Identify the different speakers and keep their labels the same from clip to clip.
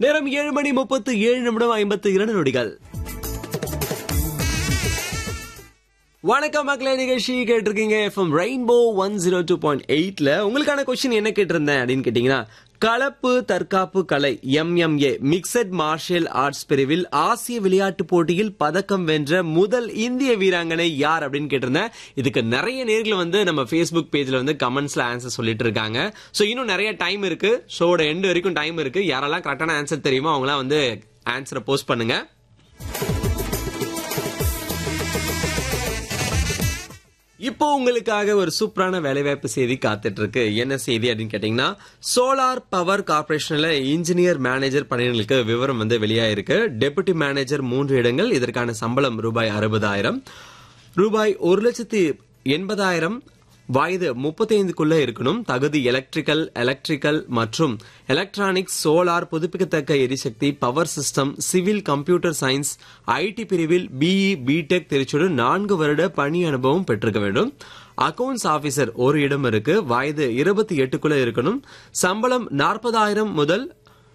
Speaker 1: நேரம் ஏழு மணி முப்பத்து ஏழு நிமிடம் ஐம்பத்து இரண்டு நொடிகள் வணக்கம் மக்களே நிகழ்ச்சி கேட்டிருக்கீங்க FM rainbow one zero two point எயிட்ல உங்களுக்கான கொஸ்டின் என்ன கேட்டிருந்தேன் அப்படின்னு கேட்டீங்கன்னா கலப்பு தற்காப்பு கலை எம்எம்ஏ மிக்சட் மார்ஷியல் ஆர்ட்ஸ் பிரிவில் ஆசிய விளையாட்டு போட்டியில் பதக்கம் வென்ற முதல் இந்திய வீராங்கனை யார் அப்படின்னு கேட்டிருந்தேன் இதுக்கு நிறைய நேர்கள் வந்து நம்ம ஃபேஸ்புக் பேஜ்ல வந்து கமெண்ட்ஸ்ல ஆன்சர் சொல்லிட்டு இருக்காங்க ஸோ இன்னும் நிறைய டைம் இருக்கு ஷோட எண்டு வரைக்கும் டைம் இருக்கு யாரெல்லாம் கரெக்டான ஆன்சர் தெரியுமோ அவங்களாம் வந்து ஆன்சரை போஸ்ட் பண்ணுங்க இப்போ உங்களுக்காக ஒரு சூப்பரான வேலைவாய்ப்பு செய்தி காத்துட்டு இருக்கு என்ன செய்தி அப்படின்னு கேட்டீங்கன்னா சோலார் பவர் கார்பரேஷன்ல இன்ஜினியர் மேனேஜர் பணிகளுக்கு விவரம் வந்து வெளியாயிருக்கு டெபுட்டி மேனேஜர் மூன்று இடங்கள் இதற்கான சம்பளம் ரூபாய் அறுபதாயிரம் ரூபாய் ஒரு லட்சத்தி எண்பதாயிரம் வயது முப்பத்தைந்துக்குள்ள இருக்கணும் தகுதி எலக்ட்ரிக்கல் எலக்ட்ரிக்கல் மற்றும் எலக்ட்ரானிக்ஸ் சோலார் புதுப்பிக்கத்தக்க எரிசக்தி power system civil computer science IT பிரிவில் பிஇ பிடெக் திருச்சியுடன் நான்கு வருட பணி அனுபவம் பெற்றிருக்க வேண்டும் அக்கவுண்ட்ஸ் ஆபீசர் ஒரு இடம் இருக்கு வயது இருபத்தி எட்டுக்குள்ள இருக்கணும் சம்பளம் நாற்பதாயிரம் முதல்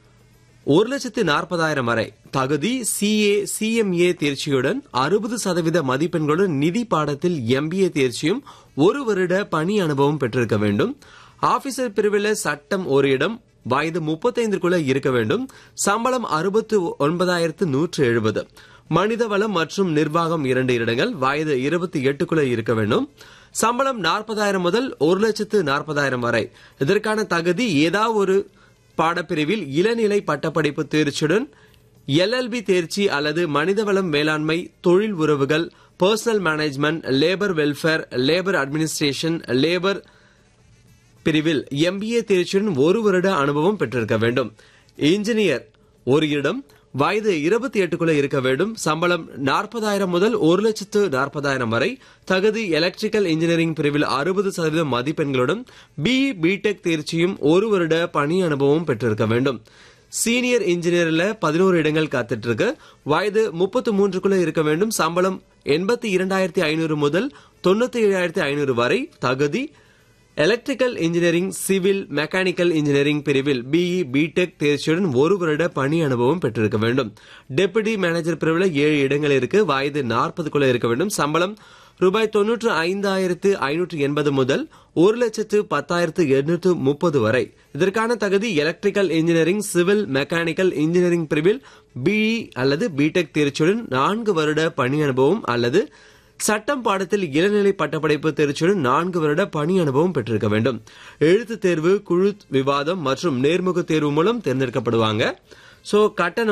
Speaker 1: ஒரு லட்சத்து நாற்பதாயிரம் வரை தகுதி சிஏ சிஎம்ஏ தேர்ச்சியுடன் அறுபது சதவீத மதிப்பெண்களுடன் நிதி பாடத்தில் எம்பிஏ தேர்ச்சியும் ஒரு வருட பணி அனுபவம் பெற்றிருக்க வேண்டும் ஆபீசர் பிரிவில் சட்டம் ஒரு இடம் வயது முப்பத்தைந்திற்குள்ள இருக்க வேண்டும் சம்பளம் அறுபத்து ஒன்பதாயிரத்து நூற்று எழுபது மனிதவளம் மற்றும் நிர்வாகம் இரண்டு இடங்கள் வயது இருபத்தி எட்டுக்குள்ள இருக்க வேண்டும் சம்பளம் நாற்பதாயிரம் முதல் ஒரு லட்சத்து நாற்பதாயிரம் வரை இதற்கான தகுதி ஏதாவது ஒரு பாடப்பிரிவில் இளநிலை பட்டப்படிப்பு தேர்ச்சியுடன் எல்எல்பி தேர்ச்சி அல்லது மனிதவளம் மேலாண்மை தொழில் உறவுகள் personnel management labour welfare labour administration labour பிரிவில் எம்பிஏ தேர்ச்சியுடன் ஒரு வருட அனுபவம் பெற்றிருக்க வேண்டும் இன்ஜினியர் ஒரு இடம் வயது இருபத்தி எட்டுக்குள்ள இருக்க வேண்டும் சம்பளம் நாற்பதாயிரம் முதல் ஒரு லட்சத்து நாற்பதாயிரம் வரை தகுதி எலக்ட்ரிக்கல் இன்ஜினியரிங் பிரிவில் அறுபது சதவீதம் மதிப்பெண்களுடன் பிஇ பிடெக் தேர்ச்சியும் ஒரு வருட பணி அனுபவம் பெற்றிருக்க வேண்டும் சீனியர் இன்ஜினியர்ல பதினோரு இடங்கள் காத்துட்டு இருக்கு வயது முப்பத்து மூன்றுக்குள்ள இருக்க வேண்டும் சம்பளம் எண்பத்தி இரண்டாயிரத்தி ஐநூறு முதல் தொண்ணூத்தி ஏழாயிரத்தி ஐநூறு வரை தகுதி electrical engineering civil mechanical engineering பிரிவில் பிஇ பிடெக் தேர்ச்சியுடன் ஒரு வருட பணி அனுபவம் பெற்றிருக்க வேண்டும் டெபுட்டி மேனேஜர் பிரிவில் ஏழு இடங்கள் இருக்கு வயது நாற்பதுக்குள்ள இருக்க வேண்டும் சம்பளம் ரூபாய் தொன்னூற்று ஐந்தாயிரத்து ஐநூற்று எண்பது முதல் ஒரு லட்சத்து பத்தாயிரத்து எண்ணூற்று முப்பது வரை இதற்கான தகுதி electrical engineering civil mechanical engineering பிரிவில் பிஇ அல்லது பிடெக் தேர்ச்சியுடன் நான்கு வருட பணி அனுபவம் அல்லது சட்டம் பாடத்தில் இளநிலை பட்டப்படிப்பு தேர்ச்சியுடன் நான்கு வருட பணி அனுபவம் பெற்றிருக்க வேண்டும் எழுத்து தேர்வு குழு விவாதம் மற்றும் நேர்முக தேர்வு மூலம் தேர்ந்தெடுக்கப்படுவாங்க சோ கட்டணம்